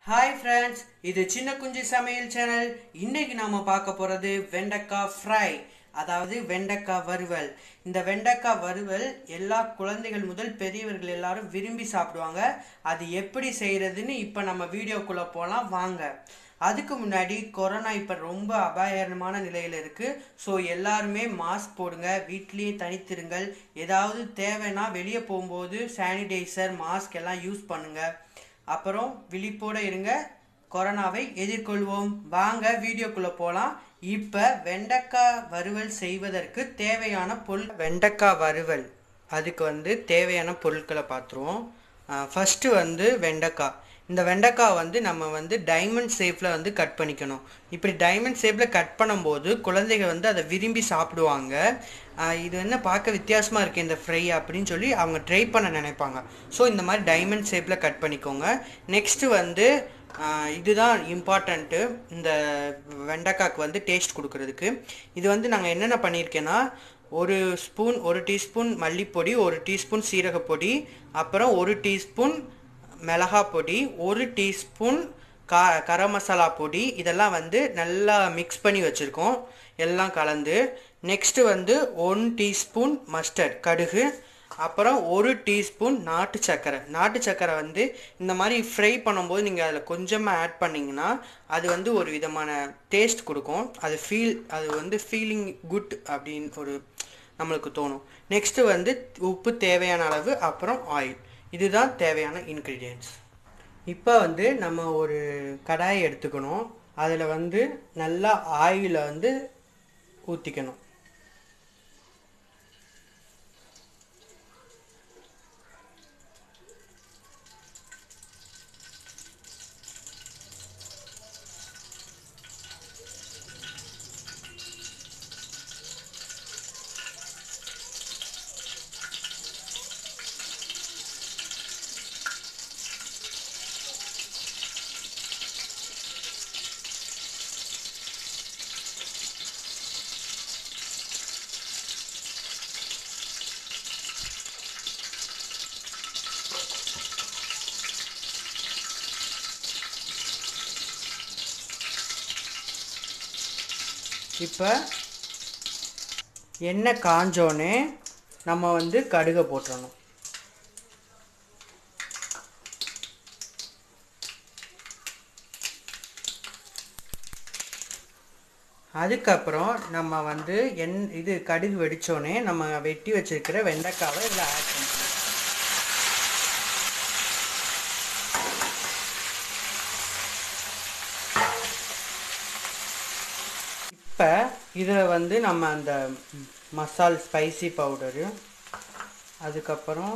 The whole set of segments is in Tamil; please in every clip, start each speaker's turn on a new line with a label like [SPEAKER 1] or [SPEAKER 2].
[SPEAKER 1] ஹாய் ஃப்ரெண்ட்ஸ் இது சின்ன குஞ்சு சமையல் சேனல் இன்னைக்கு நாம பார்க்க போறது வெண்டைக்காய் ஃப்ரை அதாவது வெண்டைக்காய் வறுவல் இந்த வெண்டைக்காய் வறுவல் எல்லா குழந்தைகள் முதல் பெரியவர்கள் எல்லாரும் விரும்பி சாப்பிடுவாங்க அது எப்படி செய்யறதுன்னு இப்போ நம்ம வீடியோக்குள்ள போலாம் வாங்க அதுக்கு முன்னாடி கொரோனா இப்போ ரொம்ப அபாயகரமான நிலையில் இருக்கு ஸோ எல்லாருமே மாஸ்க் போடுங்க வீட்லேயே தனித்திருங்கள் ஏதாவது தேவைன்னா வெளியே போகும்போது சானிடைசர் மாஸ்க் எல்லாம் யூஸ் பண்ணுங்க அப்புறம் விழிப்போட இருங்க கொரோனாவை எதிர்கொள்வோம் வாங்க வீடியோக்குள்ள போலாம் இப்ப வெண்டைக்காய் வறுவல் செய்வதற்கு தேவையான பொருள் வெண்டைக்காய் வறுவல் அதுக்கு வந்து தேவையான பொருட்களை பார்த்துருவோம் ஃபஸ்ட்டு வந்து வெண்டைக்காய் இந்த வெண்டைக்காய் வந்து நம்ம வந்து டைமண்ட் ஷேப்பில் வந்து கட் பண்ணிக்கணும் இப்படி டைமண்ட் ஷேப்பில் கட் பண்ணும்போது குழந்தைகள் வந்து அதை விரும்பி சாப்பிடுவாங்க ஆஹ் இது என்ன பார்க்க வித்தியாசமாக இருக்குது இந்த ஃப்ரை அப்படின்னு சொல்லி அவங்க ட்ரை பண்ண நினைப்பாங்க ஸோ இந்த மாதிரி டைமண்ட் ஷேப்பில் கட் பண்ணிக்கோங்க நெக்ஸ்ட்டு வந்து ஆஹ் இதுதான் இம்பார்ட்டண்ட்டு இந்த வெண்டைக்காய்க்கு வந்து டேஸ்ட் கொடுக்கறதுக்கு இது வந்து நாங்கள் என்னென்ன பண்ணியிருக்கேன்னா ஒரு ஸ்பூன் ஒரு டீஸ்பூன் மல்லிப்பொடி ஒரு டீஸ்பூன் சீரகப்பொடி அப்புறம் ஒரு டீஸ்பூன் மிளகா பொடி ஒரு டீஸ்பூன் கா கரம் மசாலா பொடி இதெல்லாம் வந்து நல்லா மிக்ஸ் பண்ணி வச்சுருக்கோம் எல்லாம் கலந்து நெக்ஸ்ட்டு வந்து ஒன் டீஸ்பூன் மஸ்டர்ட் கடுகு அப்புறம் ஒரு டீஸ்பூன் நாட்டு சர்க்கரை நாட்டு சர்க்கரை வந்து இந்த மாதிரி ஃப்ரை பண்ணும்போது நீங்கள் அதில் கொஞ்சமாக ஆட் பண்ணிங்கன்னா அது வந்து ஒரு விதமான டேஸ்ட் கொடுக்கும் அது ஃபீல் அது வந்து ஃபீலிங் குட் அப்படின்னு ஒரு நம்மளுக்கு தோணும் நெக்ஸ்ட்டு வந்து உப்பு தேவையான அளவு அப்புறம் ஆயில் இதுதான் தேவையான இன்க்ரீடியன்ட்ஸ் இப்போ வந்து நம்ம ஒரு கடாயை எடுத்துக்கணும் அதில் வந்து நல்லா ஆயிலை வந்து ஊற்றிக்கணும் இப்போ எண்ணெய் காஞ்சோன்னே நம்ம வந்து கடுகை போட்டுறணும் அதுக்கப்புறம் நம்ம வந்து எண் இது கடுகு வெடிச்சோடனே நம்ம வெட்டி வச்சிருக்கிற வெண்டைக்காவை இதில் ஆட் பண்ணணும் இப்போ இதில் வந்து நம்ம அந்த மசால் ஸ்பைசி பவுடரு அதுக்கப்புறம்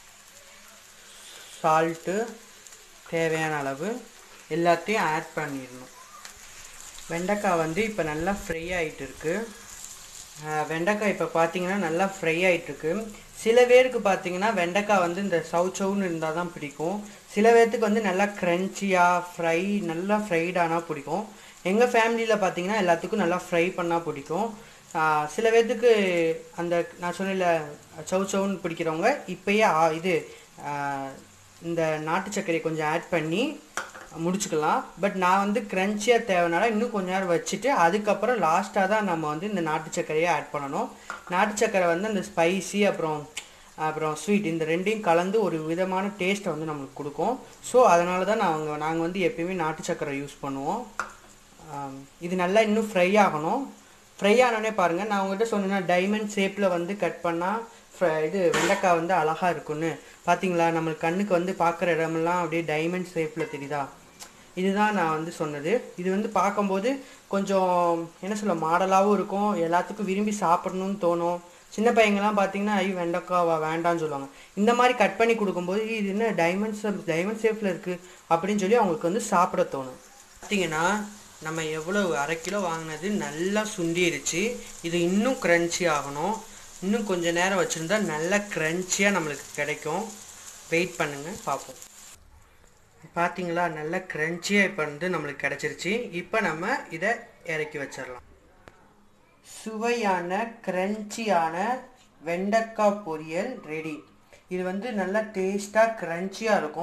[SPEAKER 1] சால்ட்டு தேவையான அளவு எல்லாத்தையும் ஆட் பண்ணிடணும் வெண்டைக்காய் வந்து இப்போ நல்லா ஃப்ரை ஆகிட்டு இருக்கு ஆஹ் வெண்டைக்காய் இப்போ பார்த்தீங்கன்னா நல்லா ஃப்ரை ஆகிட்டு இருக்கு சில பேருக்கு பார்த்தீங்கன்னா வெண்டைக்காய் வந்து இந்த சவு சவுன்னு இருந்தால் தான் பிடிக்கும் சில பேர்த்துக்கு வந்து நல்லா க்ரன்ச்சியாக ஃப்ரை நல்லா ஃப்ரைடானா பிடிக்கும் எங்கள் ஃபேமிலியில் பார்த்தீங்கன்னா எல்லாத்துக்கும் நல்லா ஃப்ரை பண்ணால் பிடிக்கும் ஆஹ் சில பேர்த்துக்கு அந்த நான் சொன்னேன்ல சவு சவுன்னு பிடிக்கிறவங்க இப்போயே ஆ- இது ஆஹ் இந்த நாட்டு சர்க்கரையை கொஞ்சம் ஆட் பண்ணி முடிச்சுக்கலாம் பட் நான் வந்து க்ரன்ச்சியாக தேவைனால இன்னும் கொஞ்ச நேரம் வச்சுட்டு அதுக்கப்புறம் லாஸ்ட்டாக தான் நம்ம வந்து இந்த நாட்டு சர்க்கரையை ஆட் பண்ணணும் நாட்டு சர்க்கரை வந்து அந்த ஸ்பைசி அப்புறம் அப்புறம் ஸ்வீட் இந்த ரெண்டையும் கலந்து ஒரு விதமான டேஸ்ட்டை வந்து நம்மளுக்கு கொடுக்கும் ஸோ அதனால தான் நாங்கள் நாங்கள் வந்து எப்பயுமே நாட்டு சர்க்கரை யூஸ் பண்ணுவோம் ஆம், இது நல்லா இன்னும் ஃப்ரை ஆகணும் ஃப்ரை ஆனோடனே பாருங்கள் நான் உங்கள்கிட்ட சொன்னேன்னா டைமண்ட் ஷேப்பில் வந்து கட் பண்ணால் இது வெண்டைக்காய் வந்து அழகாக இருக்குன்னு பார்த்தீங்களா நம்மளுக்கு கண்ணுக்கு வந்து பார்க்குற இடமெல்லாம் அப்படியே டைமண்ட் ஷேப்பில் தெரியுதா இதுதான் நான் வந்து சொன்னது இது வந்து பார்க்கும்போது கொஞ்சம் என்ன சொல்ல மாடலாகவும் இருக்கும் எல்லாத்துக்கும் விரும்பி சாப்பிடணும்னு தோணும் சின்ன பையங்கள்லாம் பார்த்தீங்கன்னா ஐ வெண்டைக்காவா வேண்டாம்னு சொல்லுவாங்க இந்த மாதிரி கட் பண்ணி கொடுக்கும்போது இது என்ன டைமண்ட் டைமண்ட் ஷேப்பில் இருக்குது அப்படின்னு சொல்லி அவங்களுக்கு வந்து சாப்பிட தோணும் பார்த்தீங்கன்னா நம்ம எவ்வளோ அரை கிலோ வாங்கினது நல்லா சுண்டிருச்சு இது இன்னும் க்ரன்ச்சி ஆகணும் இன்னும் கொஞ்ச நேரம் வச்சுருந்தா நல்லா க்ரன்ச்சியாக நம்மளுக்கு கிடைக்கும் வெயிட் பண்ணுங்கள் பார்ப்போம் பார்த்தீங்களா நல்லா க்ரன்ச்சியாக இப்போ வந்து நம்மளுக்கு கிடச்சிருச்சு இப்போ நம்ம இதை இறக்கி வச்சிடலாம் சுவையான க்ரன்ச்சியான வெண்டைக்காய் பொரியல் ரெடி இது வந்து நல்லா டேஸ்ட்டாக க்ரன்ச்சியாக இருக்கும்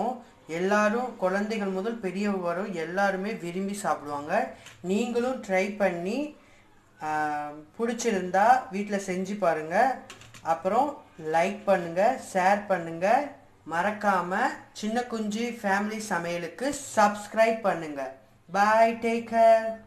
[SPEAKER 1] எல்லாரும் குழந்தைகள் முதல் பெரியவங்க வரும் எல்லாருமே விரும்பி சாப்பிடுவாங்க நீங்களும் ட்ரை பண்ணி ஆஹ், பிடிச்சிருந்தா வீட்டில் செஞ்சு பாருங்கள் அப்புறம் லைக் பண்ணுங்கள் ஷேர் பண்ணுங்கள் மறக்காமல் சின்ன குஞ்சு ஃபேமிலி சமையலுக்கு சப்ஸ்கிரைப் பண்ணுங்கள் பாய் டேக் கேர்